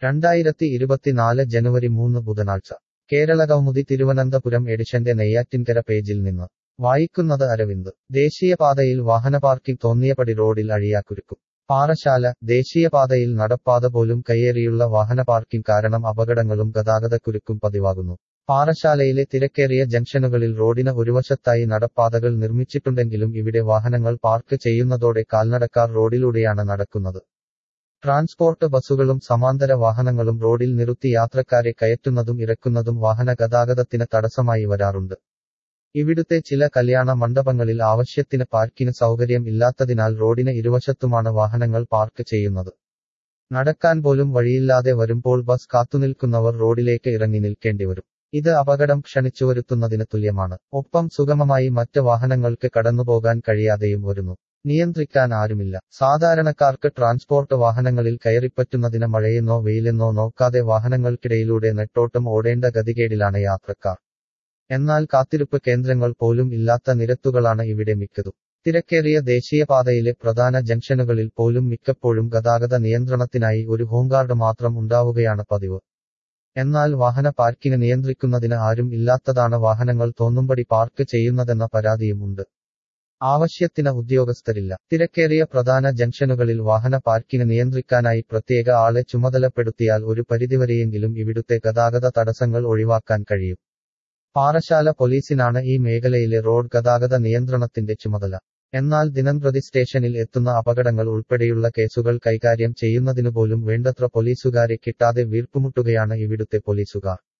രണ്ടായിരത്തി ഇരുപത്തിനാല് ജനുവരി മൂന്ന് ബുധനാഴ്ച കേരളകൗമുദി തിരുവനന്തപുരം എഡിഷന്റെ നെയ്യാറ്റിൻകര പേജിൽ നിന്ന് വായിക്കുന്നത് അരവിന്ദ് ദേശീയപാതയിൽ വാഹന പാർക്കിംഗ് തോന്നിയപടി റോഡിൽ അഴിയാക്കുരുക്കും പാറശാല ദേശീയപാതയിൽ നടപ്പാത പോലും കയ്യേറിയുള്ള വാഹന പാർക്കിംഗ് കാരണം അപകടങ്ങളും ഗതാഗതക്കുരുക്കും പതിവാകുന്നു പാറശാലയിലെ തിരക്കേറിയ ജംഗ്ഷനുകളിൽ റോഡിന് ഒരുവശത്തായി നടപ്പാതകൾ നിർമ്മിച്ചിട്ടുണ്ടെങ്കിലും ഇവിടെ വാഹനങ്ങൾ പാർക്ക് ചെയ്യുന്നതോടെ കാൽനടക്കാർ റോഡിലൂടെയാണ് നടക്കുന്നത് ട്രാൻസ്പോർട്ട് ബസ്സുകളും സമാന്തര വാഹനങ്ങളും റോഡിൽ നിർത്തി യാത്രക്കാരെ കയറ്റുന്നതും ഇറക്കുന്നതും വാഹന ഗതാഗതത്തിന് തടസ്സമായി വരാറുണ്ട് ഇവിടുത്തെ ചില കല്യാണ മണ്ഡപങ്ങളിൽ ആവശ്യത്തിന് പാർക്കിന് സൗകര്യം ഇല്ലാത്തതിനാൽ റോഡിന് ഇരുവശത്തുമാണ് വാഹനങ്ങൾ പാർക്ക് ചെയ്യുന്നത് നടക്കാൻ പോലും വഴിയില്ലാതെ വരുമ്പോൾ ബസ് കാത്തുനിൽക്കുന്നവർ റോഡിലേക്ക് ഇറങ്ങി നിൽക്കേണ്ടിവരും ഇത് അപകടം ക്ഷണിച്ചുവരുത്തുന്നതിന് തുല്യമാണ് ഒപ്പം സുഗമമായി മറ്റ് വാഹനങ്ങൾക്ക് കടന്നുപോകാൻ കഴിയാതെയും വരുന്നു നിയന്ത്രിക്കാൻ ആരുമില്ല സാധാരണക്കാർക്ക് ട്രാൻസ്പോർട്ട് വാഹനങ്ങളിൽ കയറിപ്പറ്റുന്നതിന് മഴയെന്നോ വെയിലെന്നോ നോക്കാതെ വാഹനങ്ങൾക്കിടയിലൂടെ നെട്ടോട്ടം ഓടേണ്ട ഗതികേടിലാണ് യാത്രക്കാർ എന്നാൽ കാത്തിരിപ്പ് കേന്ദ്രങ്ങൾ പോലും ഇല്ലാത്ത നിരത്തുകളാണ് ഇവിടെ മിക്കതും തിരക്കേറിയ ദേശീയപാതയിലെ പ്രധാന ജംഗ്ഷനുകളിൽ പോലും മിക്കപ്പോഴും ഗതാഗത നിയന്ത്രണത്തിനായി ഒരു ഹോംഗാർഡ് മാത്രം ഉണ്ടാവുകയാണ് പതിവ് എന്നാൽ വാഹന പാർക്കിംഗ് നിയന്ത്രിക്കുന്നതിന് ആരും ഇല്ലാത്തതാണ് വാഹനങ്ങൾ തോന്നുംപടി പാർക്ക് ചെയ്യുന്നതെന്ന പരാതിയും ഉണ്ട് ആവശ്യത്തിന് ഉദ്യോഗസ്ഥരില്ല തിരക്കേറിയ പ്രധാന ജംഗ്ഷനുകളിൽ വാഹന പാർക്കിംഗ് നിയന്ത്രിക്കാനായി പ്രത്യേക ആളെ ചുമതലപ്പെടുത്തിയാൽ ഒരു പരിധിവരെയെങ്കിലും ഇവിടുത്തെ ഗതാഗത തടസ്സങ്ങൾ ഒഴിവാക്കാൻ കഴിയും പാറശാല പോലീസിനാണ് ഈ മേഖലയിലെ റോഡ് ഗതാഗത നിയന്ത്രണത്തിന്റെ ചുമതല എന്നാൽ ദിനംപ്രതി സ്റ്റേഷനിൽ എത്തുന്ന അപകടങ്ങൾ ഉൾപ്പെടെയുള്ള കേസുകൾ കൈകാര്യം ചെയ്യുന്നതിനുപോലും വേണ്ടത്ര പോലീസുകാരെ കിട്ടാതെ വീർപ്പുമുട്ടുകയാണ് ഇവിടുത്തെ പോലീസുകാർ